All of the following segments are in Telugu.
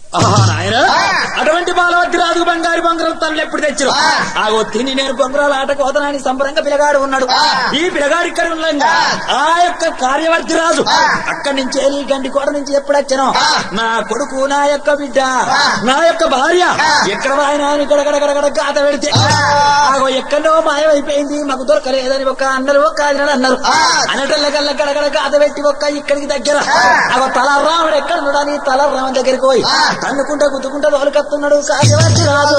ఆహా నాయన అటువంటి బాలవద్ది రాజు బంగారు బొంగరం తనలు ఎప్పుడు తెచ్చారు ఆగో తిని నేను బొంగరాల ఆట కోతనాని సంబరంగా పిల్లగాడు ఉన్నాడు ఈ పిల్లగాడు ఇక్కడ ఉండగా ఆ యొక్క కార్యవర్తి రాజు అక్కడి నుంచి వెళ్ళి గండి కోట నుంచి ఎప్పుడు వచ్చాను నా కొడుకు నా యొక్క బిడ్డ నా యొక్క భార్య ఎక్కడ ఆయన అని గడగడగడగడ గాత పెడితే ఆగో ఎక్కడో మాయమైపోయింది మాకు దొరకలేదని ఒక అన్నారు ఒక ఆదినాడు అన్నారు అనటల్లకల్లా గడగడ గాత పెట్టి ఒక్క ఇక్కడికి దగ్గర ఆగో తలరాముడు ఎక్కడ ఉన్నాడని తలరాముడి దగ్గరికి పోయి తన్నుకుంటా గుద్దుకుంటా తోలుకత్తున్నాడు కార్యవర్తి రాజు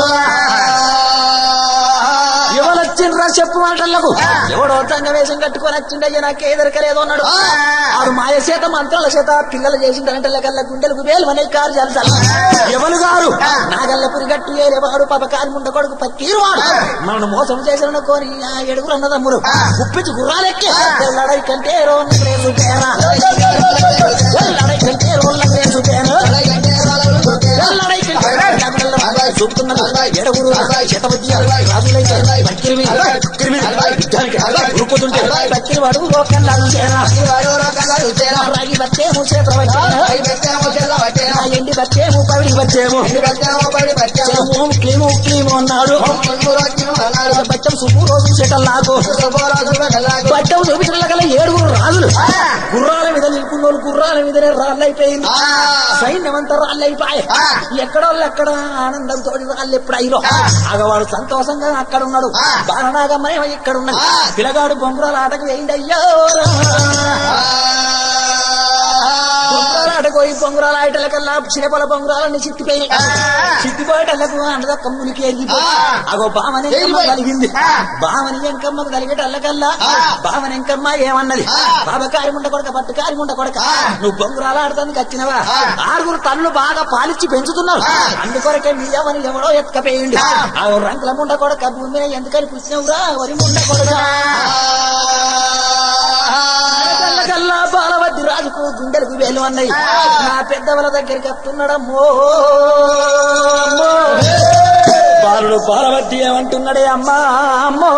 ఎవరొచ్చిండ్రా చెప్పు మాటలకు ఎవడో తంగ వేషం కట్టుకొని వచ్చిండయ్య నాకు ఎదరకలేదు అన్నాడు ఆడు మాయ చేత మంత్రాల చేత పిల్లలు చేసిండంటే కల్లా గుండెలకు వేలు అనే కారు జలసాలి ఎవరు గారు నాగల్లపురి గట్టు ఏలేవాడు పాప కారు ముండ కొడుకు పక్కీరు వాడు మనం మోసం చేసిన కోరి ఆ ఏడుగురు అన్నదమ్ములు ఉప్పించి గుర్రాలెక్కి ఎల్లడై కంటే రోన్న గ్రేసు పేరా ఎల్లడై కంటే రోన్న గ్రేసు పేరా ఎల్లడై కంటే చూపుతున్నారు ఎడగురు చేతవద్ది రాజులైతే బక్కిరి మీద బక్కిరి మీద యుద్ధానికి ఉరుకుతుంటే బక్కిరి వాడు లోకల్లాడు చేరా రాగి బచ్చేము చేత వచ్చేనా ఎండి బచ్చేము పవిడి బచ్చేము చేము క్లీము క్లీము అన్నాడు బచ్చం సుబ్బు రోజు చెటల్లాకు బట్టం చూపించిన కల్లా ఏడుగురు రాజులు గుర్రాల మీద నిలుపున్నోళ్ళు గుర్రాల మీదనే రాళ్ళైపోయింది సైన్యమంతా రాళ్ళైపోయాయి ఎక్కడోళ్ళు ఎక్కడ ఆనందంతో రాళ్ళు ఎప్పుడు అయ్యో ఆగవాడు సంతోషంగా అక్కడ ఉన్నాడు బాలనాగమ్మ ఇక్కడ ఉన్నది పిల్లగాడు బొంగురాల ఆటకు వేయండి అయ్యో బొంగురాల ఆటకు పోయి బొంగురాల ఆటల కల్లా చేపల బొంగురాలని చిత్తిపోయి చిత్తిపోయేటల్లకు అందదొక్క మునికి ఎరిగిపోయి అగో బామని ఎంకమ్మ కలిగింది బామని ఎంకమ్మకు కలిగేటల్లకల్లా బామని ఎంకమ్మ ఏమన్నది బాబా కారిముండ కొడక పట్టు కారిముండ కొడక నువ్వు బొంగురాల ఆడతానికి వచ్చినవా ఆరుగురు తల్లు బాగా పాలిచ్చి పెంచుతున్నారు అందుకొరకే మీ ఎవరిని ఎవడో ఎత్తుకపోయింది ఆ రంకుల ముండ కొడక భూమి మీద ఎందుకని పుచ్చినవురా వరి ముండ కొడక కల్లా బాలవద్ది రాజుకు గుండెలకు వేలు అన్నాయి నా పెద్దవల దగ్గరికి వస్తున్నాడమ్మో అమ్మో. బాలుడు బాలవద్ది ఏమంటున్నాడే అమ్మా అమ్మో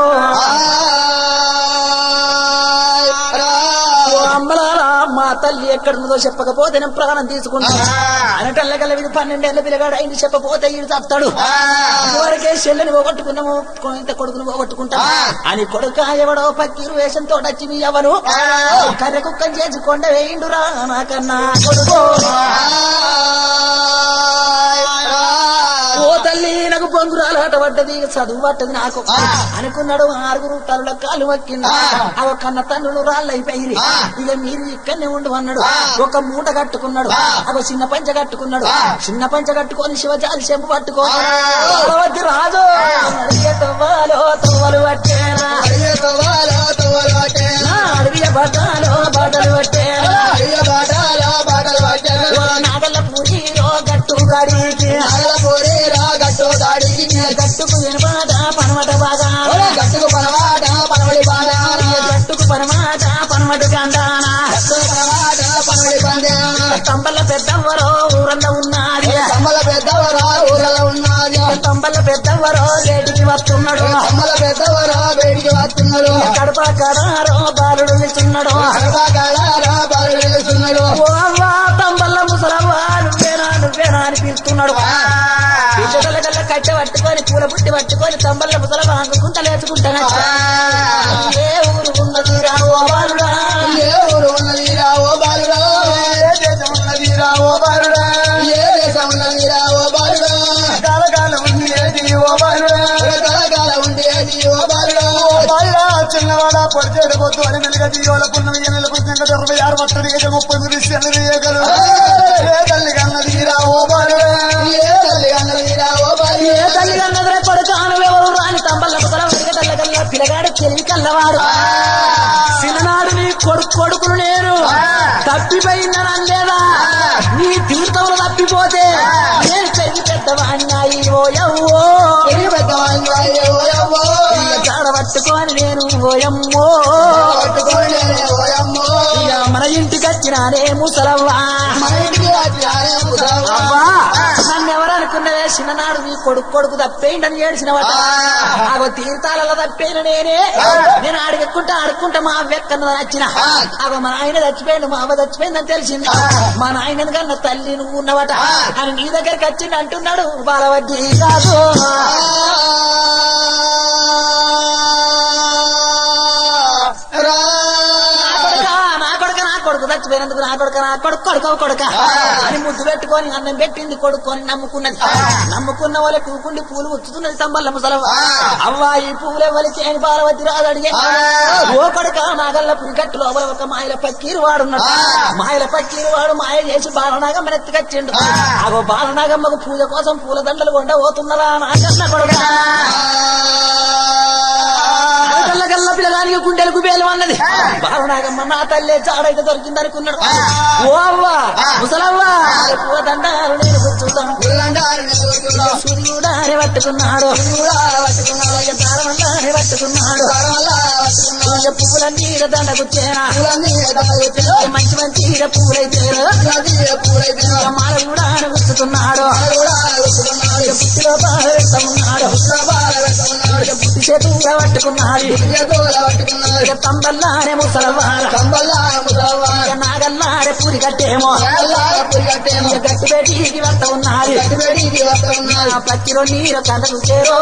ఓ అమ్మలారా మా తల్లి ఎక్కడున్నదో చెప్పకపోతే నేను ప్రాణం తీసుకుంటా అనటల్లగల ఇది పన్నెండేళ్ల పిల్లగాడు అయింది చెప్పపోతే ఈడు చస్తాడు ఇదివరకే చెల్లెని పోగొట్టుకున్నాము ఇంత కొడుకును పోగొట్టుకుంటా అని కొడుక ఎవడో పక్కీరు వేషంతో వచ్చి మీ ఎవరు కర్రె కుక్కం చేసి కొండ వేయిండురా నాకన్నా కొడుకో ఓ తల్లి నాకు పొంగురాలు ఆట పడ్డది చదువు పట్టది నాకు అనుకున్నాడు ఆరుగురు తల్లుల కాలు మక్కిండు ఆ కన్న తండ్రులు రాళ్ళు అయిపోయి ఇక మీరు ఇక్కడనే ఉండు అన్నాడు ఒక మూట కట్టుకున్నాడు ఒక చిన్న పంచ కట్టుకున్నాడు చిన్న పంచ కట్టుకొని శివజాలి చెంపు పట్టుకొని భగవతి రాజు అడిగే తవ్వాలో తవ్వలు పట్టేనా నా అడవియ బట్టాలో బట్టలు పట్టేనా ఓ నాగల పూరిలో గట్టు గడికి గట్టుకు వినబాట పనమట బాగా గట్టుకు పనవాట పనవడి బాగా గట్టుకు పనమాట పనమటి గండాన పనవాట పనవడి బాగా తంబల పెద్దవరో ఊరంతా ఉన్నది కమ్మల పెద్దవరా ఊరలో ఉన్నది తంబల పెద్దవరో రేటికి వస్తున్నాడు కమ్మల పెద్దవరా వేడికి వస్తున్నాడు కడప కడారో బాలుడు నిల్చున్నాడు సర్వకాలారా బాలు వెలుస్తున్నాడు ఓ అవ్వా తంబల్ల ముసలవ్వా నువ్వేనా నువ్వేనా అని పిలుస్తున్నాడు పిల్లల కల్లా కట్టె పట్టుకొని పూల పుట్టి పట్టుకొని తంబల్ల ముసలవ్వ అంగుకుంటా లేచుకుంటాను ఏ ఊరు ఉన్నది రావో బాలుడా ఏ ఊరు ఉన్నది రా ఓ బాలుడా ఏ దేశం ఉన్నది రా ఓ బాలుడా ఏ దేశం ఉన్నది రా ఓ బాలుడా కాలకాలం ఉంది ఏది ఓ బాలుడా కలకాల ఉండేది ఓ బాలుడా బాలుడా చిన్నవాడ పొడిచేడు పొద్దు అని మెలుగ జీవాల పున్నమి ఎన్నెల పుణ్యంగా ఇరవై ఆరు వస్తుంది ఇక ముప్పై గురించి ఎన్నగలు ఏ తల్లి కన్నది రా ఓ బాలుడా ఏ తల్లి అన్నది రా ఓ ఏ బాలుడా తల్లి కన్నదిరా కొడుకు ఎవరు రాని తంబల్ల ముసలం కల్లా పిల్లగాడు తెలివి కల్లవాడు చిన్ననాడు నీ కొడుకు కొడుకులు నేను తప్పిపోయిందని లేదా నీ తీర్థములు తప్పిపోతే నేను పెరిగి పెద్దవాణ్ణాయి ఓయవ్వో పెరిగి పెద్దవాళ్ళు అయ్యో ఓయమ్మో ఇక జాడ పట్టుకొని నేను ఓయమ్మో పట్టుకోండి ఓయమ్మో ఇక మన ఇంటికి వచ్చినానే ముసలవ్వా మన ఇంటికి వచ్చినారే ముసలవ్వ. అవ్వా నన్ను ఎవరు అనుకున్నవే చిన్ననాడు నీ నీ కొడుకు కొడుకు తప్పేంటని ఏడిసిన వాట ఆగో తీర్థాలలో తప్పేన నేనే నేను అడుగుకుంటా అడుక్కుంటా మా అవ్వెక్కన్న నచ్చిన ఆగో మా నాయన చచ్చిపోయిండు మా అవ్వ చచ్చిపోయిందని తెలిసింది మా నాయన కన్నా తల్లి నువ్వు ఉన్నవట అని నీ దగ్గరికి వచ్చింది అంటున్నాడు బాలవద్ది కాదు రా కొడుకా, నా కొడుక నా కొడుకు చచ్చిపోయినందుకు నా కొడుక నా కొడుకు కొడుక కొడుక అని ముద్దు పెట్టుకొని అన్నం పెట్టింది కొడుకొని నమ్ముకున్నది నమ్ముకున్న వాళ్ళ కూకుండి పూలు ఉచ్చుతున్నది సంబల్ల ముసలవ్వ అవ్వా ఈ పూలు ఎవరి చేయని బాలవతి రాదు అడిగే ఓ కొడుక నాగల్ల పురిగట్టు లోపల ఒక మాయల పక్కీరు వాడున్నాడు మాయల పక్కీరు వాడు మాయ చేసి బాలనాగమ్మ ఎత్తుకొచ్చిండు అగో బాలనాగమ్మకు పూజ కోసం పూల దండలు కొండ పోతున్నదా నాగన్న కొడుక గల్ల గల్ల పిల్లగానికి గుండెలకు బేలు అన్నది బాలనాగమ్మ నా తల్లే చాడైతే దొరికింది అనుకున్నాడు ఓ అవ్వ ముసలవ్వ పూల దండాలు నేను కూర్చుంటాను సూర్యుడాని పట్టుకున్నాడు దారమల్లాని పట్టుకున్నాడు ఇక పువ్వుల నీడ దండకు చేరా మంచి మంచి ఈడ పువ్వులైతేరా ఇక మాల కూడా గుర్తున్నాడు ఇక పుట్టిలో బాధ పెడుతున్నాడు ఇక పుట్టి చేతుగా పట్టుకున్నాడు ఇక తంబల్లానే ముసలవార ఇక నాగల్లారే పూరి కట్టేమో ఇక గట్టి పెట్టి వస్త ఉన్నది ఆ పచ్చిలో నీరు కళ్ళకు చేరో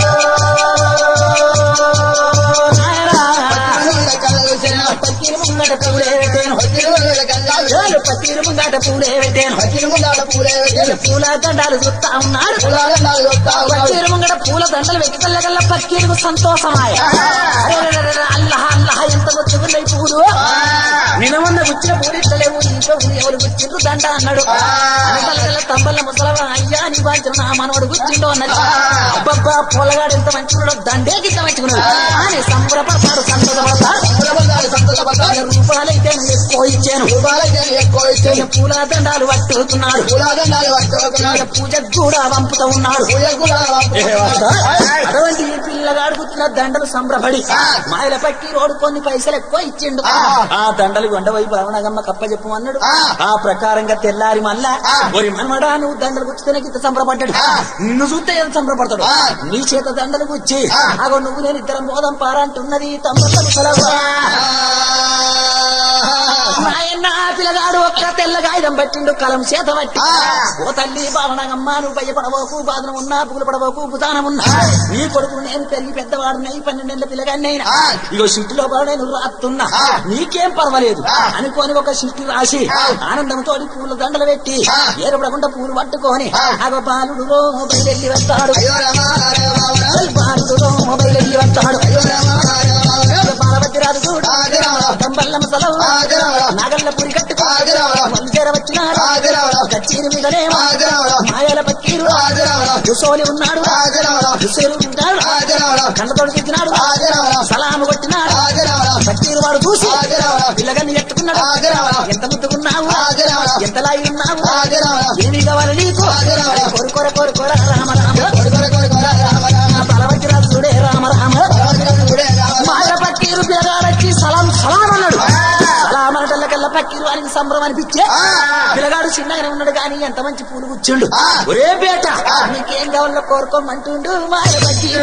నాయనా. పచ్చిని ముంగట పూలే పెట్టాను ఏలు పచ్చిని ముంగట పూలే పెట్టాను ఏలు పూల దండాలు చూస్తా ఉన్నాడు పచ్చీరు ముంగట పూల దండలు వెతికల్లగల్ల పక్కీరుకు సంతోషమాయ అల్లహ అల్లహ ఎంత గుచ్చుకున్నాయి పూలు నినమన్న గుచ్చిన పూలు ఇట్లలేవు ఇంట్లో ఎవరు గుచ్చిండ్రు దండ అన్నాడు అనగలగల్ల తంబల్ల ముసలవ అయ్యా నీ బాధ్యం నా మనవడు గుచ్చిండు అన్నది అబ్బబ్బా పొలగాడు ఎంత మంచిగున్నాడో దండే గిట్ట మంచిగున్నాడు అని సంబరపడతాడు సంతోషపడతాడు రూపాయలైతే నేను ఎక్కువ ఇచ్చాను ఇక పూల దండాలు పట్టుకున్నాడు ఇక పూజకు కూడా పంపుతూ ఉన్నాడు అటువంటి ఈ పిల్లగాడు పుట్టిన దండలు సంబరపడి మాయల పక్కి రోడ్డు కొన్ని పైసలు ఎక్కువ ఇచ్చిండు ఆ దండలు కొండవైపు రమణగమ్మ కప్ప చెప్పమన్నాడు ఆ ప్రకారంగా తెల్లారి మళ్ళా ఒరి మనమడా నువ్వు దండలు గుచ్చితేనే ఇంత సంబరపడ్డాడు నిన్ను చూస్తే ఎంత సంబరపడతాడు నీ చేత దండలు గుచ్చి అగో నువ్వు నేను ఇద్దరం పోదాం పారా అంటున్నది తమ్మలు సెలవా నాయన్న పిల్లగాడు ఒక్క తెల్లగాయుధం పట్టిండు కలం చేత పట్టి ఓ తల్లి బాలనగమ్మ నువ్వు భయపడబోకు బాధన ఉన్నా పుగులు పడబోకు బుధానం ఉన్నా నీ కొడుకు నేను పెరిగి పెద్దవాడు నై పన్నెండేళ్ల పిల్లగాడినైనా ఇగో షిట్టులో కూడా నేను రాస్తున్నా నీకేం పర్వాలేదు అనుకోని ఒక షిట్టు రాసి ఆనందంతో పూల దండలు పెట్టి ఏరపడకుండా పూలు పట్టుకొని అగో బాలుడు మొబైల్ వెళ్ళి వస్తాడు బాలుడు మొబైల్ వెళ్ళి వస్తాడు బాలభద్రాదు చూడు దంబల్లమ్మ సెలవు నాగల్ల పురి కట్టుకో మల్లి చేర వచ్చినాడు కచ్చీరి మీదనే మాయల పక్కీరు దుసోలి ఉన్నాడు దుసేరు ఉంటాడు కళ్ళతోడు తెచ్చినాడు సలాము కొట్టినాడు పక్కీరు వాడు చూసి పిల్లగాన్ని ఎత్తుకున్నాడు ఎంత ముద్దుకున్నావు ఎంత లాగి ఉన్నావు ఏమి కావాలి నీకు కొరుకొర కొరుకొర రామ రామ బలవజ్రాజు చూడే రామ రామ మాయ పక్కీరు పిల్లగాడొచ్చి సలాం సలాం అన్నాడు సలాం అనటల్లకల్లా పక్కీరు వారికి సంబరం అనిపించే పిల్లగాడు చిన్నగానే ఉన్నాడు కానీ ఎంత మంచి పూలు కూర్చుండు ఒరే బేట నీకేం కావాలో కోరుకోమంటుండు మాయ పక్కీరు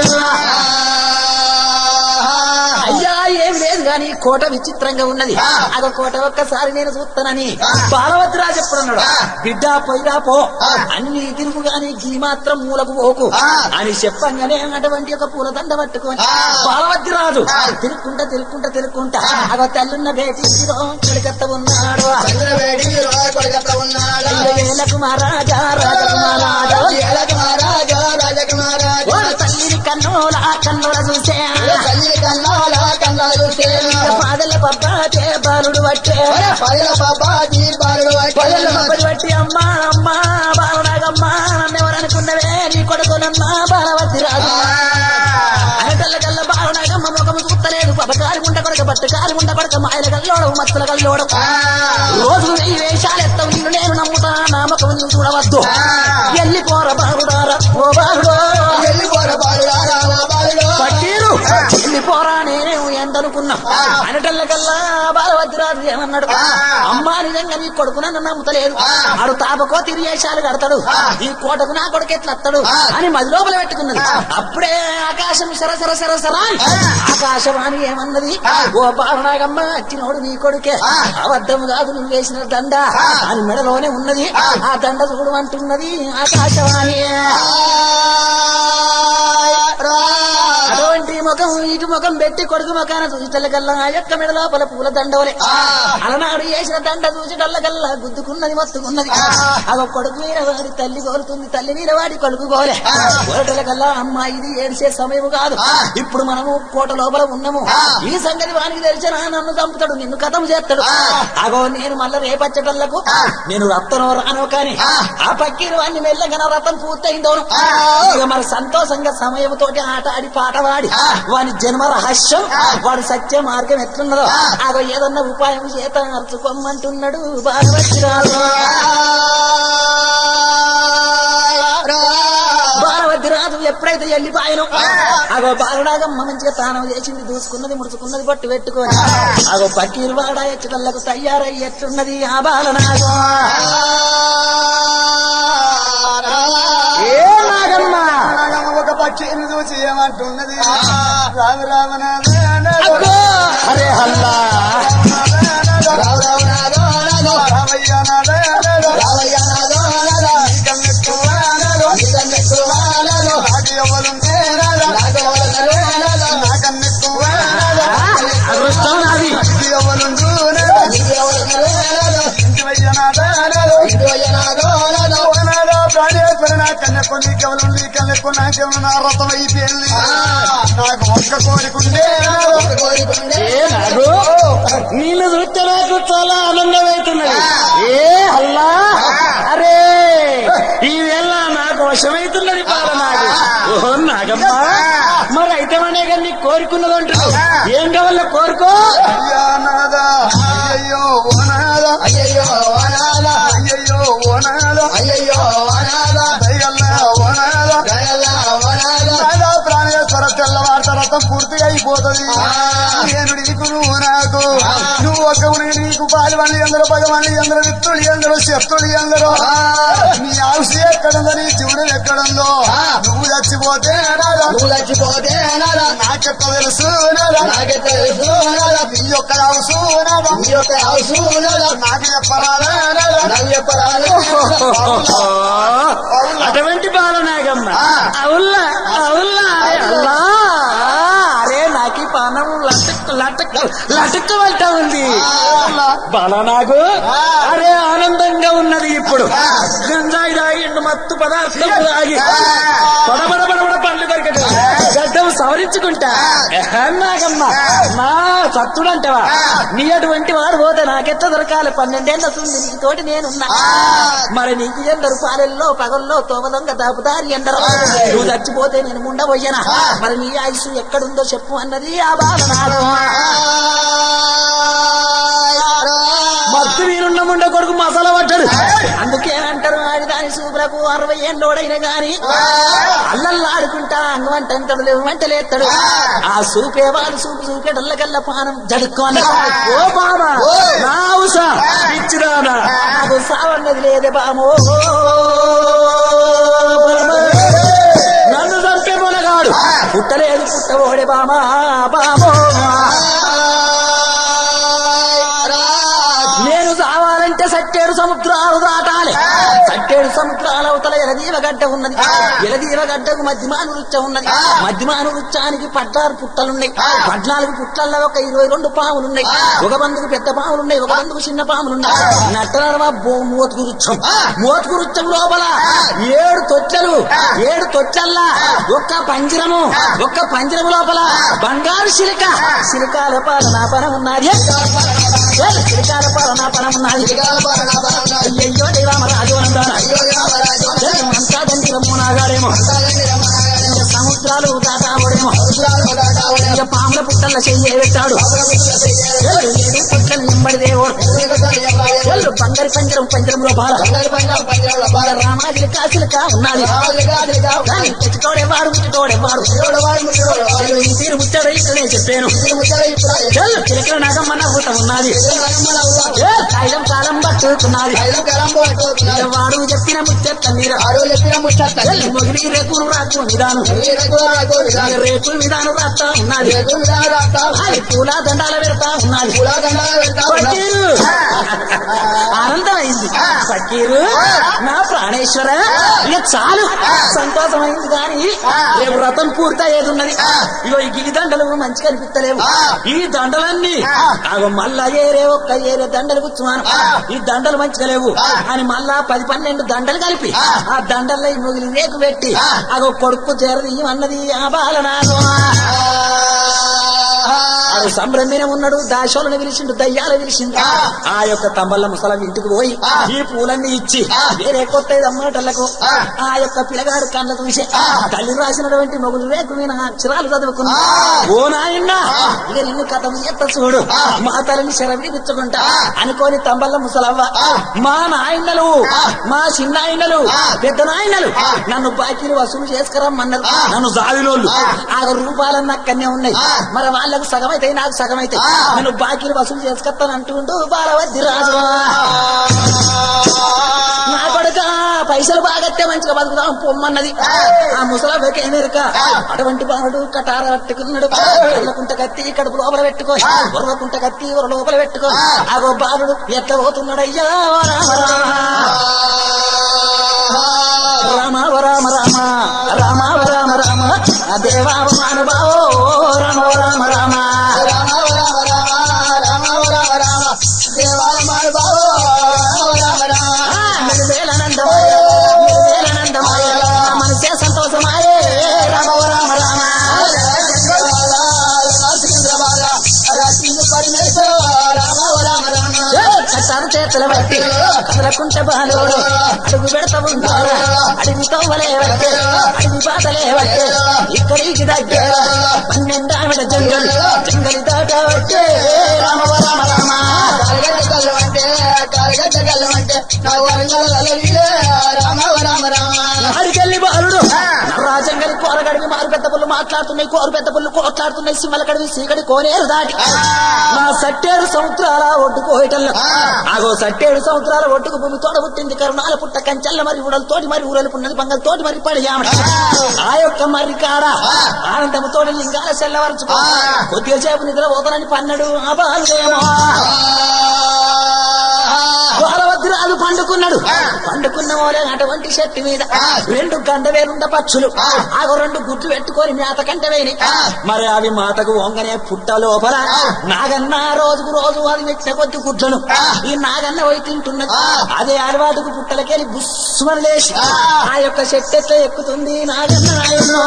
అయ్యా ఏం లేదు గాని కోట విచిత్రంగా ఉన్నది అదో కోట ఒక్కసారి నేను చూస్తానని బాలవద్రాజు ఎప్పుడున్నాడు బిడ్డ పోయిరా పో అన్ని తిరుగు గాని గీ మాత్రం మూలకు పోకు అని చెప్పంగానే అటువంటి ఒక పూలదండ పట్టుకొని బాలవద్రాజు తిరుక్కుంటా తిరుక్కుంటా తిరుక్కుంటా అగో తల్లున్న బేటీ కొడుకత్త ఉన్నాడు వేలకు మహారాజా రాజకుమారాజా ఓ తల్లిని కన్నోల కన్నోల చూసే పాదల పబ్బాతే బాలుడు పట్టే పదల పబ్బడి పట్టి అమ్మా అమ్మా బాలనాగమ్మా నన్నెవరనుకున్నవే నీ కొడుకునమ్మా బాలవతి రాజు అనటల్ల కల్ల బాలనాగమ్మ ముఖము చూస్తలేదు పబకారి ఉండ కొడక బట్టకారి ఉండ కొడక మాయల కల్లోడవు మచ్చల కల్లోడవు రోజు వెయ్యి వేషాలు ఎత్తవు నిన్ను నేను నమ్ముతా నా ముఖము నువ్వు చూడవద్దు ఎల్లిపోర బాలుడారా ఓ బాలుడో పట్టీరు వెళ్ళిపోరా నేనే ఎందనుకున్నా అని అనటల్లకల్లా బాలవద్రాజు ఏమన్నాడు అమ్మా నిజంగా నీ కొడుకు నన్ను నమ్ముతలేదు ఆడు తాపకో తిరిగేశాలు కడతాడు ఈ కోటకు నా కొడుకు ఎట్లత్తాడు అని మది లోపల పెట్టుకున్నది అప్పుడే ఆకాశం సర సర సర సర అని ఆకాశవాణి ఏమన్నది ఓ బాలనాగమ్మ అచ్చినోడు నీ కొడుకే అబద్ధం కాదు నువ్వు వేసిన దండ అని మెడలోనే ఉన్నది ఆ దండ చూడమంటున్నది ఆకాశవాణి అటువంటి ముఖం ఇటు ముఖం పెట్టి కొడుకు ముఖాన చూసిటల్లకల్లా ఆ యొక్క మెడ లోపల పూల దండవలే అలనాడు వేసిన దండ చూసిటల్లకల్లా గుద్దుకున్నది మొత్తుకున్నది అగ కొడుకు మీద వాడి తల్లి కోరుతుంది తల్లి మీద వాడి కొడుకు కోలే కోరటలకల్లా అమ్మ ఇది ఏడ్చే సమయం కాదు ఇప్పుడు మనము కోట లోపల ఉన్నాము ఈ సంగతి వానికి తెలిసిన నన్ను చంపుతాడు నిన్ను కథం చేస్తాడు అగో నేను మళ్ళా రేపచ్చటల్లకు నేను రత్తనో రానో కాని ఆ పక్కీరు వాడిని మెల్లగా నా రథం పూర్తయిందోను ఇక మరి సంతోషంగా సమయంతోటి ఆట ఆడి పాట పాడి వాని జన్మ రహస్యం వాడి సత్య మార్గం ఎట్లున్నదో అగో ఏదన్నా ఉపాయం చేత అరుచుకోమంటున్నాడు బాలవచ్చిరాలు బాలవద్దిరాజు ఎప్పుడైతే వెళ్ళిపోయాను అగో బాలనాగమ్మ మంచిగా తానం చేసింది దూసుకున్నది ముడుచుకున్నది పట్టు పెట్టుకొని అగో పక్కీరు వాడ ఎచ్చటల్లకు తయారై ఎట్లున్నది ఆ బాలనాగం ఏ నాగమ్మ ఒక పక్షిని చూసి ఏమంటున్నది రామ రామ అబ్బో! అరే హల్లా రామయ్య రామయ్య నాకు ఎవరుంటే నాకన్నెక్కువ అదృష్టం నాది ఎవరుండు ప్రాణేశ్వరి నా కన్నెక్కు నీకెవరు నీ కన్నెక్కు నాకెవరు నా రథం అయిపోయింది నాకు ఒక్క కోరికుండే ఏ నాగు నిన్ను చూస్తే నాకు చాలా ఆనందం అవుతున్నది ఏ అల్లా అరే ఈ వేళ నాకు వశమవుతున్నది బాల నాకు ఓహో నాగమ్మ మరి అయితే మనే కానీ నీకు కోరుకున్నది అంటున్నావు ఏం కావాలో కోరుకో అయ్యా నాదా అయ్యయ్యో ఓ నాదా అయ్యయ్యో ఓ నాదా అయ్యయ్యో ఓ నాదా అయ్యయ్యో ఓ నాదా దయల్లా ఓ నాదా దయల్లా ఓ నాదా నాదా ప్రాణేశ్వర తెల్లవార్త రథం పూర్తిగా అయిపోతుంది నేను నీకు నువ్వు నాకు నువ్వు ఒక నీకు పాలువల్లి అందరూ భగవాన్ని అందరూ విత్తులు అందరూ శత్రులు అందరూ నీ ఆవుసి ఎక్కడుందో నీ జీవుడు ఎక్కడుందో నువ్వు చచ్చిపోతే నాదా నువ్వు చచ్చిపోతే నాదా నాకెక్క తెలుసు నాదా నాకే తెలుసు నాదా నీ యొక్క ఆవుసు నాదా నీ యొక్క ఆవుసు నాదా నాకు చెప్పరాదా నాదా నాకు చెప్పరాదా అటువంటి బాల నాగమ్మ అవుల్లా అవుల్లా అల్లా అరే నాకి పానం లటక్ లటక్ లటక్ వెళ్తా ఉంది బాలనాగు అరే ఆనందంగా ఉన్నది ఇప్పుడు గంజాయి తాగిండు మత్తు పదార్థం తాగి పడబడ పడబడ పండ్లు దొరకదు గడ్డం సవరించుకుంటా ఎహే నాగమ్మ నా సత్తుడంటవా నీ అటువంటి వాడు పోతే నాకెట్ట దొరకాలి పన్నెండేళ్ల ఉంది నీతోటి నేనున్నా మరి నీకు ఎందరు పాలెల్లో పగల్లో తోమదొంగ దాపుదారి ఎందరు నువ్వు చచ్చిపోతే నేను ఉండబోయ్యనా మరి నీ ఆయుష్ ఎక్కడుందో చెప్పు అన్నది ఆ బాల నాగమ్మ మత్తు వీరున్న ముండ కొడుకు మసాలా పడ్డాడు అందుకే అంటారు ఆడి దాని సూపులకు అరవై ఏళ్ళోడైన గాని అల్లల్లాడుకుంటా అంగమంటాడు లేవు వెంటలేస్తాడు ఆ సూపే వాడు సూపు సూపేటల్లకల్లా పానం జడుక్కోన ఓ బామా నా ఉసా ఇచ్చిరానా నాకు సావన్నది లేదే బామో నన్ను చంపే మొనగాడు పుట్టలేదు పుట్టబోడే బామా బామో నేను చావాలంటే సట్టేడు సముద్రాలు దాటాలి సట్టేడు సముద్రాల అవతల ఎలదీవ గడ్డ ఉన్నది ఎలదీవ గడ్డకు మధ్యమాను రుచ్చ ఉన్నది మధ్యమాను రుచ్చానికి పద్నాలుగు పుట్టలున్నాయి పద్నాలుగు పుట్టల్లో ఒక ఇరవై రెండు పాములున్నాయి ఒక బందుకు పెద్ద పాములున్నాయి ఒక బందుకు చిన్న పాములున్నాయి నట్టనడమ మోతుకు రుచ్చం మోతుకు రుచ్చం లోపల ఏడు తొట్టెలు ఏడు తొట్టెల్లా ఒక్క పంజరము ఒక్క పంజరము లోపల బంగారు శిలిక శిలికాల పాలన పనం ఉన్నది శిలికాల పాలన పనం ఉన్నది అయ్యయ్యో రామరాజు అనందాన అంతా దండిరము నాగాడేమో సముద్రాలు దాటావడేమో ఇక పాముల పుట్టల చెయ్యి పెట్టాడు ఎల్లు ఏడు పుట్టలు నింబడి దేవుడు ఎల్లు బంగారు పంజరం పంజరంలో బాల బాల రామాజిలి కాసిలక ఉన్నది కానీ తెచ్చుకోడేవాడు ముట్టుకోడేవాడు ఎల్లు ఈ తీరు ముట్టాడు ఇక్కడనే చెప్పాను ఎల్లు చిలకల నాగమ్మ నవ్వుత ఉన్నది ఏ కాగితం కాలం పట్టుకున్నది ఇక వాడు చెప్పిన ముచ్చట్ల మీద ఎల్లు మొగిలి రేకులు రాకు విధానం ఇక రేకుల విధానం రాస్తా ఉన్నది అది పూల దండాల పెడతా ఉన్నది ఫకీరు ఆనందమైంది ఫకీరు నా ప్రాణేశ్వర ఇక చాలు సంతోషమైంది కానీ రేపు వ్రతం పూర్తయ్యేది ఉన్నది ఇగో ఈ గిలి దండలు మంచిగా అనిపిస్తలేవు ఈ దండలన్నీ అగో మళ్ళా ఏరే ఒక్క ఏరే దండలు కూర్చున్నాను ఈ దండలు మంచిగా లేవు అని మళ్ళా పది పన్నెండు దండలు కలిపి ఆ దండల్లో ఈ ముగిలి రేకు పెట్టి అగో కొడుకు చేరది అన్నది ఆ బాలనాథం ఆడు సంభ్రమేనే ఉన్నాడు దాశోలను పిలిచిండు దయ్యాలు పిలిచిండు ఆ యొక్క తంబల్ల ముసలం ఇంటికి పోయి ఈ పూలన్నీ ఇచ్చి వేరే కొత్త అమ్మటలకు ఆ యొక్క పిల్లగాడు కళ్ళ చూసి తల్లి రాసినటువంటి మొగులు రేకు మీద అక్షరాలు చదువుకున్నా ఓ నాయన్న ఇక నిన్ను కథ ఎత్త చూడు మా తల్లిని శరవిడిపించుకుంటా అనుకోని తంబల్ల ముసలవ్వ మా నాయనలు మా చిన్నాయనలు పెద్ద నాయనలు నన్ను బాకీలు వసూలు చేసుకురమ్మన్నారు నన్ను జావిలోళ్ళు ఆ రూపాలన్నీ అక్కడనే ఉన్నాయి మరి వాళ్ళకు సగం అయితే నాకు సగం అయితే నేను బాకీలు వసూలు చేసుకొస్తాను అంటుండు బాలవద్ది రాజు నా కొడుక పైసలు బాగత్తే మంచిగా బతుకుదాం పొమ్మన్నది ఆ ముసలాబేకి ఏమెరక అటువంటి బాలుడు కటార పట్టుకున్నాడు కళ్ళకుంట కత్తి కడుపు లోపల పెట్టుకో ఉరవకుంట కత్తి ఉర లోపల పెట్టుకో ఆగో బాలుడు ఎట్లా పోతున్నాడయ్యా ఓ రామ రామ రామ ఓ రామ రామ రామ ఓ రామ రామ ఆ దేవా ఓ మానవావో రామ ఓ రామ రామ నిర్వేలనందమాయ నిర్వేలనందమాయ మనసే సంతోషమాయే రామ ఓ రామ రామ కట్టారు చేతుల బట్టి కదలకుంట బాలోడు అడుగు పెడతా ఉంటాడు అడిగి తోవలే వట్టే అడిగి పాతలే వట్టే ఇక్కడికి దగ్గర పన్నెండావిడ జంగల్ జంగలి దాట వట్టే రామ ఓ రామ రామ అడికెళ్ళి బాలుడు రాజంగలి కోరగడివి మారు పెద్ద పుల్లు మాట్లాడుతున్నాయి కోరు పెద్ద పుల్లు కోట్లాడుతున్నాయి సింహల కడివి సీగడి కోనేరు దాటి నా సట్టేడు సముద్రాల ఒడ్డుకోయటల్లో ఆగో సట్టేడు సముద్రాల ఒడ్డుకు భూమి తోడ పుట్టింది కరుణాల పుట్ట కంచెల్ల మరి ఊడలతోటి మరి ఊరలు పున్నది బంగల్ తోటి మరి పడియామట ఆ యొక్క మరి కాడ ఆనందము తోటి లింగాల సెల్లవరచుకో కొద్దిగా సేపు నిద్ర పోతానని పన్నడు ఆ బాలుడేమో బాలభద్రాలు పండుకున్నాడు పండుకున్న మోలే అటువంటి చెట్టు మీద రెండు గంట వేరుండ పచ్చులు ఆగో రెండు గుడ్లు పెట్టుకొని మేత కంట వేని మరి అవి మాతకు వంగనే పుట్ట లోపల నాగన్న రోజుకు రోజు అది మెచ్చిన కొద్ది గుడ్లను ఈ నాగన్న పోయి తింటున్నది అదే అలవాటుకు పుట్టలకెళ్ళి బుస్సుమని లేచి ఆ యొక్క చెట్టు ఎట్లా ఎక్కుతుంది నాగన్న నాయన్న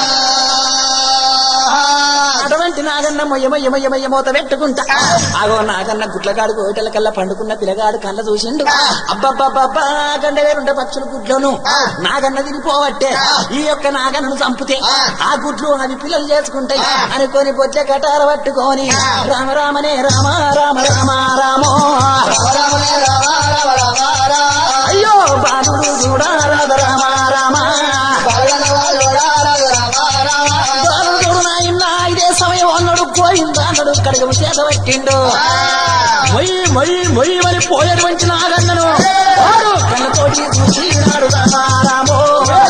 అటువంటి నాగన్న మొయ్య మొయ్య మొయ్య మొయ్య మూత పెట్టుకుంటా ఆగో నాగన్న గుడ్లగాడు కోటల కల్లా పండుకున్న పిల్లగాడు కళ్ళ చూసిండు అబ్బబ్బబ్బబ్బా గండ వేరుంటే పచ్చుల గుడ్లను నాగన్న తినిపోవట్టే ఈ యొక్క నాగన్నను చంపితే ఆ గుడ్లు అవి పిల్లలు చేసుకుంటాయి అనుకొని బొచ్చ కటార పట్టుకొని రామ రామనే రామ రామ రామ రామో అయ్యో బాలుడు చూడా రాధ రామ రామ బాలుడు నాయన ఇదే సమయం అన్నాడు పోయిందా అన్నాడు కడగము చేత పట్టిండు మొయ్యి మొయ్యి మొయ్యి మరి పోయేటువంటి నాగన్నను వాడు కళ్ళతోటి చూసినాడు రామారామో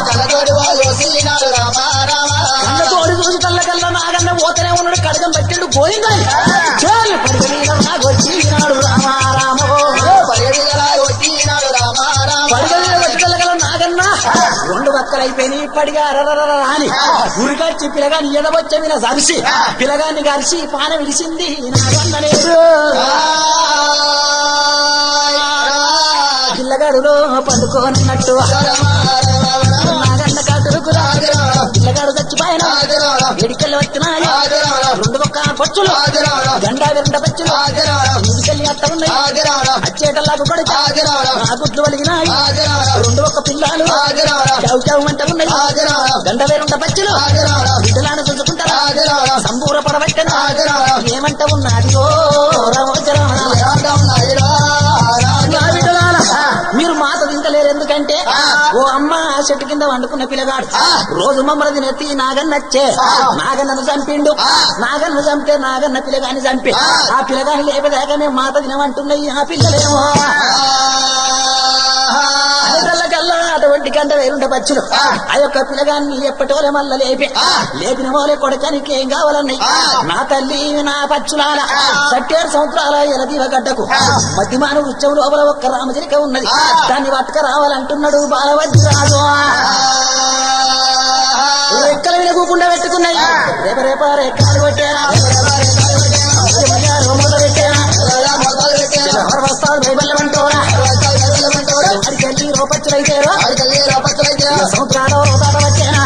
కళ్ళతోటి చూసి కళ్ళ కళ్ళ నాగన్న పోతనే ఉన్నాడు కడగం పట్టిండు పోయిందా చాలు పడిగ మీద నాగొచ్చినాడు రామారామో పడిగ మీద వచ్చి కళ్ళ నాగన్న రెండు బక్కలైపోయినాయి పడిగా రరరర అని ఉరికొచ్చి పిల్లగాని ఎడబొచ్చ మీద సరిసి పిల్లగాన్ని కలిసి పాన విడిసింది నాగన్ననేడు పిల్లగాడులో పండుకోనున్నట్టు నాగన్న కాటుకురా పిల్లగాడు చచ్చిపోయిన ఎడికెళ్ళి వచ్చినాయి రెండు ఒక్క పచ్చులు గండా విరండ పచ్చులు ఎడికెళ్ళి అట్ట ఉన్నాయి అచ్చేటల్లాకు కొడుక ఆ గుడ్లు వలిగినాయి రెండు ఒక్క పిల్లలు చౌ చౌ అంట ఉన్నాయి గండ వేరుంట పచ్చులు బిడ్డలాను చూసుకుంటారా సంబూర పడబట్టను ఏమంట ఉన్నది ఓ రామోజరామ నా బిడ్డలారా, మీరు మాత తింటలేరు ఎందుకంటే ఓ అమ్మ చెట్టు కింద వండుకున్న పిల్లగాడు రోజు మమ్మల్ని తినెత్తి నాగన్న వచ్చే నాగన్నను చంపిండు నాగన్ను చంపితే నాగన్న పిల్లగాని చంపి ఆ పిల్లగాని లేపదాకా మేము మాత తినమంటున్నాయి ఆ పిల్లలేమో కల్లా అటువంటి గంట వేరుండ బచ్చులు ఆ యొక్క పిల్లగాన్ని ఎప్పటోలే మల్ల లేపి లేపిన మోలే కొడకానికి ఏం కావాలన్నాయి నా తల్లి నా పచ్చులాల సట్టేడు సంవత్సరాల ఎలదీవ గడ్డకు మధ్యమాన ఉత్సవం లోపల ఒక్క రామచిలిక ఉన్నది దాన్ని పట్టుక రావాలంటున్నాడు బాలవద్ది రాజు రెక్కల మీద కూకుండా పెట్టుకున్నాయి రేప రేప రెక్కలు కొట్టేనా మొదలు పెట్టేనా ఎవరు వస్తారు భయబల్లమంటోరా అడికెళ్ళి రూపచ్చులైతేరో సంవత్సరాలు రోతాట వచ్చేనా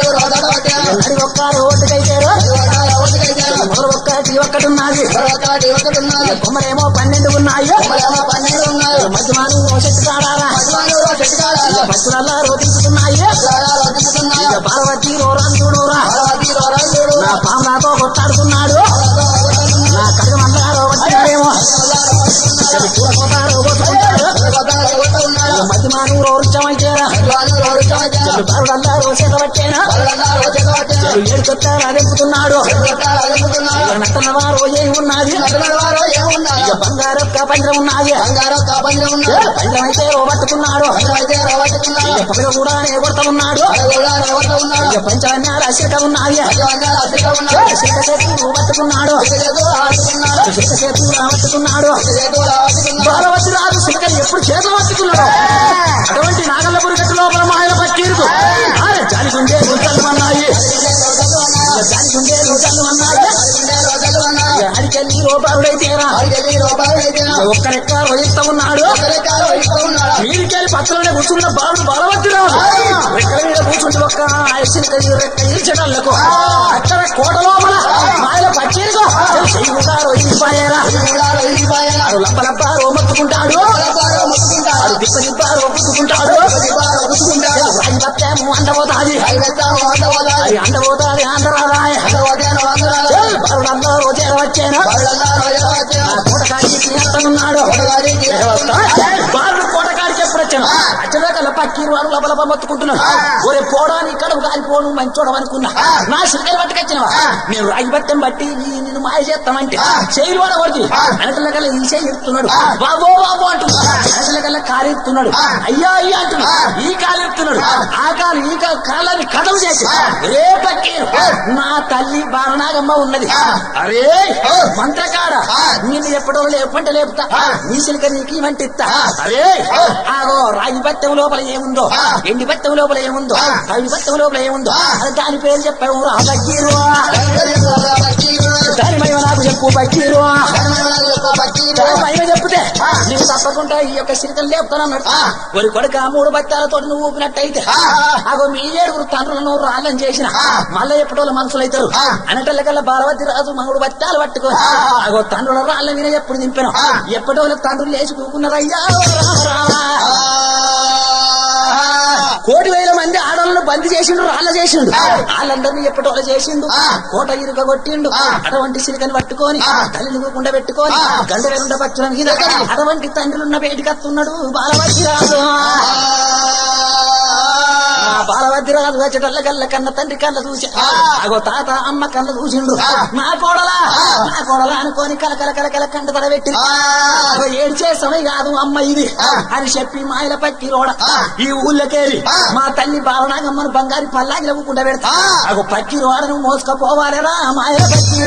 అడి ఒక్క రోడ్డుకైతేరో మొదలు ఒక్క టీ ఒక్కటి ఉన్నది కొమ్మరేమో పన్నెండు ఉన్నాయి మధ్యమాను ఓ చెట్టు కాడాలా పచ్చులల్లా రోతించుతున్నాయి ఇక పార్వతి రోరాలు చూడురా నా పాములతో కొట్టాడుతున్నాడు నా కడగమల్లారో వచ్చినాడేమో కూరపోతారో పోసుకుంటాడు ఇక మధ్యమాను రోరుచ్చమైతేరా చెల్లు బారుడల్లారో చేత వచ్చేనా చెల్లు ఏడు చెప్తారా అదెంపుతున్నాడు ఇక నత్తన వారు ఏమి ఉన్నది ఇక బంగారొక్క పంజరం ఉన్నది పంజరం అయితే రోబట్టుకున్నాడు ఇక పగల కూడా కొడతా ఉన్నాడు ఇక పంచాన్యాల అశిక ఉన్నది శిల్క చేతులు పట్టుకున్నాడు శిల్క చేతులు రాబట్టుకున్నాడు బాలవతి రాజు శిల్కని ఎప్పుడు చేతులు పట్టుకున్నాడు అటువంటి నాగల్లపురి గట్టు లోపల మాయల పక్కీరుకు జాలిగుండే గుంటలు అన్నాయి జాలిగుండే గుంటలు అన్నాయి అడికెళ్ళి రూపాయలైతేరా ఒక్కరెక్క వహిస్తా ఉన్నాడు మీరికెళ్ళి పక్కలోనే కూర్చున్న బాలుడు బలవద్దు రాదు రెక్కల మీద కూర్చుంటే ఒక్క ఐసిన్ రెక్క ఇల్చడాలకు అక్కడ కోట లోపల మాయల పచ్చేరుకో చెయ్యుతారు ఇరిపాయేరా వాడు లబ్బ లబ్బ రోమత్తుకుంటాడు వాడు దిప్ప దిప్ప రోపుకుంటాడు రాజు బత్తేమో అందబోతాది అది అందబోతాది ఆంధ్రాదాయ బాలుడంతా రోజే వచ్చేనా కోటకాడికి తినేస్తానున్నాడు బాలుడు కోటకాడికి ఎప్పుడు వచ్చాను అచ్చదాకా పక్కీరు వారు లోపల మొత్తుకుంటున్నాడు ఒరే పోవడానికి ఇక్కడ కాలిపోను మంచోడం అనుకున్నా నా సిగ్గలు పట్టుకొచ్చినవా నేను రాగిపత్యం బట్టి ఈ నిన్ను మాయ చేస్తామంటే చేయలు వాడ కొడుతు అనటల కల్లా ఈ చేయి ఎత్తున్నాడు బాబో బాబో అంటున్నాడు అనటల కల్లా కాలు ఎత్తున్నాడు అయ్యా అయ్యా అంటున్నాడు ఈ కాలు ఎత్తున్నాడు ఆ కాలు ఈ కాలు కాళ్ళని కథం చేసి రే పక్కీరు నా తల్లి బాలనాగమ్మ ఉన్నది అరే మంత్రకాడ నిన్ను ఎప్పుడో లేపంటే లేపుతా నీ సిలిక నీకు ఇవంటి ఇస్తా అరే ఆగో రాగి పత్తెం లోపల ఏముందో ఎండి పత్తెం లోపల ఏముందో కవి పత్తెం లోపల ఏముందో అది దాని పేరు చెప్పావు రా బక్కీరు దాని మహిమ నాకు చెప్పు బక్కీరు దాని మహిమ చెప్తే నీకు తప్పకుండా ఈ యొక్క సిరికలు లేపుతానన్నాడు ఒరి కొడుక మూడు బత్తాలతో నువ్వు ఊపినట్టయితే ఆగో మీ ఏడుగురు తండ్రులను రాళ్ళని చేసిన మళ్ళీ ఎప్పటోళ్ళ మనుషులైతారు అనటల్లకల్లా బాలవతి రాజు మూడు బత్తాలు పట్టుకో ఆగో తండ్రుల రాళ్ళ మీద ఎప్పుడు దింపాను ఎప్పటోళ్ళ తండ్రులు లేచి కూకున్నారయ్యా రామ రామ. కోటి వేల మంది ఆడవాళ్ళను బందీ చేసిండు రాళ్ళ చేసిండు వాళ్ళందరినీ ఎప్పటోళ్ళ చేసిండు కోట ఇరుక కొట్టిండు అటువంటి సిలికని పట్టుకొని తల్లిని కుండ పెట్టుకొని గండ వెరుండ పచ్చుల మీద అటువంటి తండ్రులున్న బయటికి వస్తున్నాడు బాలవతి రాజు ఆ బాలవద్ది రాజు వచ్చేటల్ల గల్ల కన్న తండ్రి కళ్ళ చూసి అగో తాత అమ్మ కళ్ళ చూసిండు నా కోడలా నా కోడలా అనుకోని కల కల కల కల కంట తడబెట్టి అగో ఏడ్చే సమయం కాదు అమ్మ ఇది అని చెప్పి మాయల పక్కి రోడ ఈ ఊళ్ళకేరి మా తల్లి బాలనాగమ్మను బంగారి పల్లాగిల కుండ పెడతా అగో పక్కి రోడను మోసుకపోవాలేరా మాయల పక్కి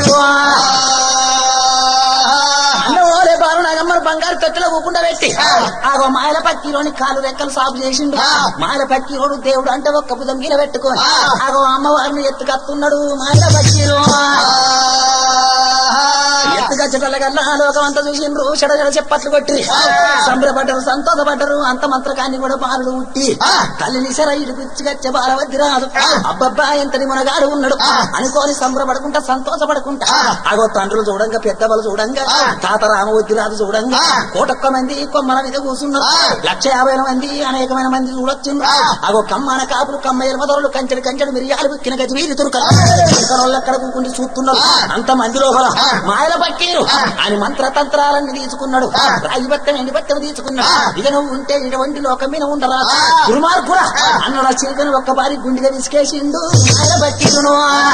అన్నోలే బాలునాగమ్మను బంగారు తొట్టెలో ఊకుండా పెట్టి ఆగో మాయల పక్కిలోని కాలు రెక్కలు సాగు చేసిండు మాయల పక్కిలోడు దేవుడు అంటే ఒక్క భుజం గీల పెట్టుకొని ఆగో అమ్మవారిని ఎత్తుకత్తున్నాడు మాయల పక్కిలో ఎత్తు గచ్చటల్లగల్లా లోకం అంతా చూసిండ్రు చెడ చెడ చెప్పట్లు కొట్టి సంబరపడ్డరు సంతోషపడ్డరు అంత మంత్రకాన్ని కూడా బాలుడు ఉట్టి తల్లిని సర ఇటు పిచ్చి గచ్చ బాలవద్ది రాదు అబ్బబ్బా ఎంతటి మునగాడు ఉన్నాడు అనుకోని సంబరపడుకుంటా సంతోషపడుకుంటా అగో తండ్రులు చూడంగా పెద్దవాళ్ళు చూడంగా తాత రామవద్ది రాదు చూడంగా కోటొక్క మంది కొమ్మల మీద కూర్చున్నారు లక్ష యాభై మంది అనేకమైన మంది చూడొచ్చిండ్రు అగో కమ్మాన కాపులు కమ్మయ్యల మొదలు కంచెడు కంచెడు మిరియాలు బుక్కిన గది వీధి తురుకలు వాళ్ళు అక్కడ కూకుండి చూస్తున్నారు అంత మంది లోపల మాయల పక్కీరు అని మంత్రతంత్రాలన్నీ తీసుకున్నాడు రాయి బట్టం ఎండి బట్టం తీసుకున్నాడు ఇక నువ్వు ఉంటే ఇటువంటి లోకం మీద ఉండరా దుర్మార్గురా అన్నాడు ఆ చిలుకను ఒక్క బారి గుండెగా విసికేసిండు మాయల పక్కీరును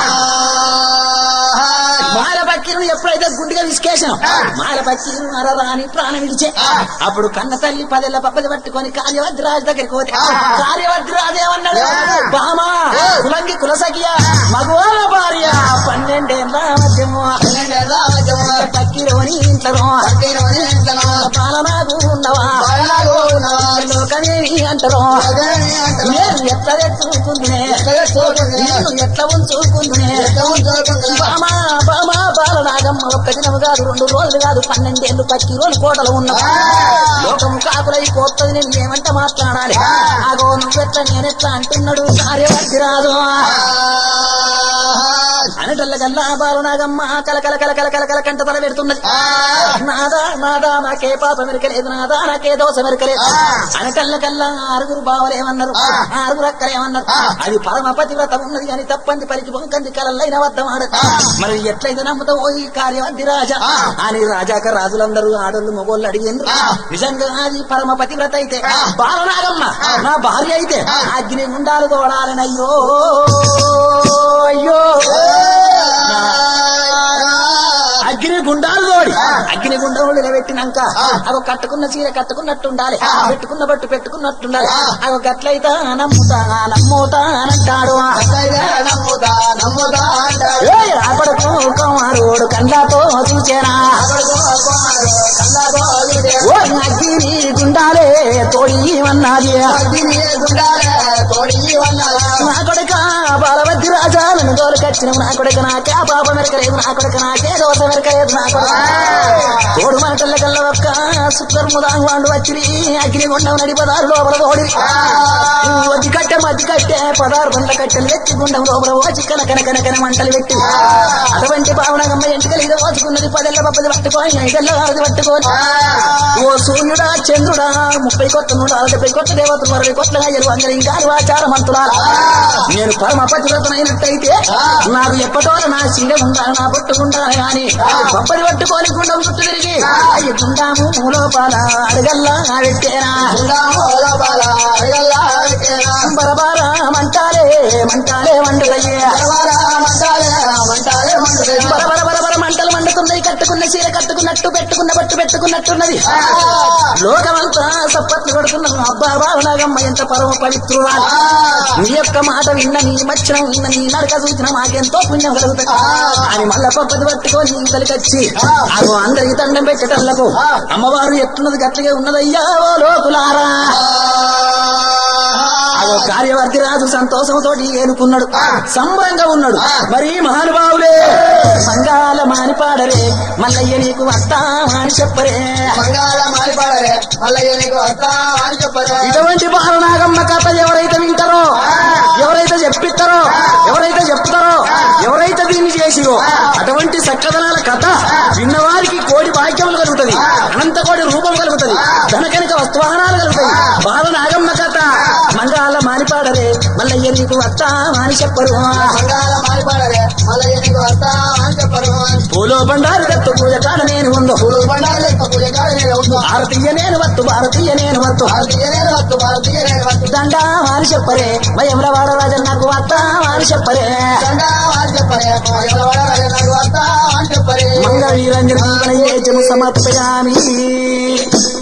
మాయల పక్కీరును ఎప్పుడైతే గుండెగా విసికేసాను మాయల పక్కీరు అరరా అని ప్రాణం విడిచే అప్పుడు కన్న తల్లి పదేళ్ల పప్పది పట్టుకొని కార్యవర్ధి రాజు దగ్గరికి పోతే కార్యవర్ధి రాజు ఏమన్నాడు బామా కులంగి కులసగియ మగవాళ్ళ భార్య పన్నెండేళ్ళ మధ్యము పక్కిలోని ఇంట్లో పాలనాకు ఉన్నవా లోకమేమి అంటారు నేను ఎట్లా తెచ్చుకుందునే నేను ఎట్లా ఉంచుకుందునే బామా బామా బాలనాగమ్మ ఒక్క దినము కాదు రెండు రోజులు కాదు పన్నెండేళ్ళు పచ్చి రోజులు కోటలు ఉన్నవా లోకము కాకులై పోతుంది నేను ఏమంట మాట్లాడాలి ఆగో నువ్వెట్లా నేనెట్లా అంటున్నాడు కార్యవర్తి రాదు అనటల్లగల్లా బాలనాగమ్మ కల కల కల కల కల కల కంట తల పెడుతున్నది నాదా నాదా నాకే పాప మెరకలేదు నాదా నాకే దోశ మెరకలేదు అనటల్ల కల్లా ఆరుగురు బావలేమన్నారు ఆరుగురు అక్కలేమన్నారు అది పరమ పతివ్రత ఉన్నది అని తప్పంది పలికి పొంకంది కలల్లైన వద్ద ఆడదు మరి ఎట్లయితే నమ్ముతావో ఈ కార్యవంతి రాజా అని రాజాక రాజులందరూ ఆడోళ్ళు మొగోళ్ళు అడిగిండ్రు నిజంగా అది పరమ పతివ్రత అయితే బాలనాగమ్మ నా భార్య అయితే అగ్ని గుండాలు తోడాలనయ్యో అయ్యో అగ్ని గుండాలు తోడి అగ్ని గుండం నిలబెట్టినాక అవి కట్టుకున్న చీర కట్టుకున్నట్టు ఉండాలి పెట్టుకున్న బట్టు పెట్టుకున్నట్టుండాలి అవి గట్లయితే నమ్ముతా నమ్ముతా అనంటాడు ఏయ్, అప్పటికు కుమారుడు కళ్ళతో చూచేనా ఓ అగ్ని గుండాలే తోడి అన్నది నా కొడుక బాలవద్ది రాజా నన్ను దోలకొచ్చిన నా కొడుక నాకే ఆ పాప మెరకలేదు నా కొడుక నాకే దోశ మెరకలేదు నా కొడుక తోడు మాటల కల్లా ఒక్క సుక్కర్ ముదాంగ్ వాళ్ళు వచ్చి అగ్ని గుండం నడి పదారు లోపల తోడి వచ్చి కట్టె మధ్య కట్టె పదారు బండ్ల కట్టెలు వెచ్చి గుండం లోపల వచ్చి కన కన కన కన మంటలు పెట్టి అటువంటి పావనగమ్మ ఎంటికలు ఇది ఓచుకున్నది పదెల్ల పప్పది పట్టుకొని ఐదెల్ల ఆరది పట్టుకొని ఓ సూర్యుడా చంద్రుడా ముప్పై కొత్త నూట డెబ్బై కొత్త దేవతలు అరవై కొత్త గాయలు అందరి ఇంకా ఆచార మంతులాల నేను పరమ పతివ్రతనైనట్టయితే నాకు ఎప్పటో నా చీర ఉండాలి నా పట్టు ఉండాలి గాని పప్పది పట్టుకొని గుండం చుట్టూ తిరిగి అయ్యి గుండాము లోపాల అడగల్లా పెట్టేనా బరబార మంటాలే మంటాలే వండుదయ్యే బరబర బరబర మంటలు మండుతున్నాయి కట్టుకున్న చీర కట్టుకున్నట్టు పెట్టుకున్న బట్టు పెట్టుకున్నట్టున్నది లోకమంతా సప్పట్లు కొడుతున్నారు అబ్బా బావనాగమ్మ ఎంత పరమ పవిత్రురాలు నీ యొక్క మాట విన్న నీ మచ్చనం విన్న నీ నడక చూసిన మాకెంతో పుణ్యం కలుగుతుంది అని మళ్ళా పప్పది పట్టుకొని ఇంతలికొచ్చి అగో అందరికి దండం పెట్టేటల్లకు అమ్మవారు ఎట్లున్నది గట్లగే ఉన్నదయ్యా ఓ లోకులారా అగో కార్యవర్తి రాజు సంతోషంతో ఏనుకున్నాడు సంబరంగా ఉన్నాడు మరి మహానుభావులే సంగాల మానిపాడరే మల్లయ్య నీకు వస్తా అని చెప్పరే ఇటువంటి బాలనాగమ్మ కథ ఎవరైతే వింటారో ఎవరైతే చెప్పిస్తారో ఎవరైతే చెప్తారో ఎవరైతే దీన్ని చేసిరో అటువంటి సక్కదనాల కథ విన్నవారికి కోడి భాగ్యములు కలుగుతుంది అనంత కోడి రూపం కలుగుతుంది ధనకనిక వస్తువాహనాలు కలుగుతాయి బాలనాగమ్మ కథ మంగాల మానిపాడరే మల్లయ్య నీకు వస్తా అని చెప్పరు పూలో బండారు దత్తు పూజ కాడ నేను ఉందో భారతీయ నేను వత్తు భారతీయ నేను వత్తు దండా అని చెప్పరే భయంలో వాడ రాజన్ నాకు వస్తా అని చెప్పరే మంగళ వీరంజన సమర్పయామి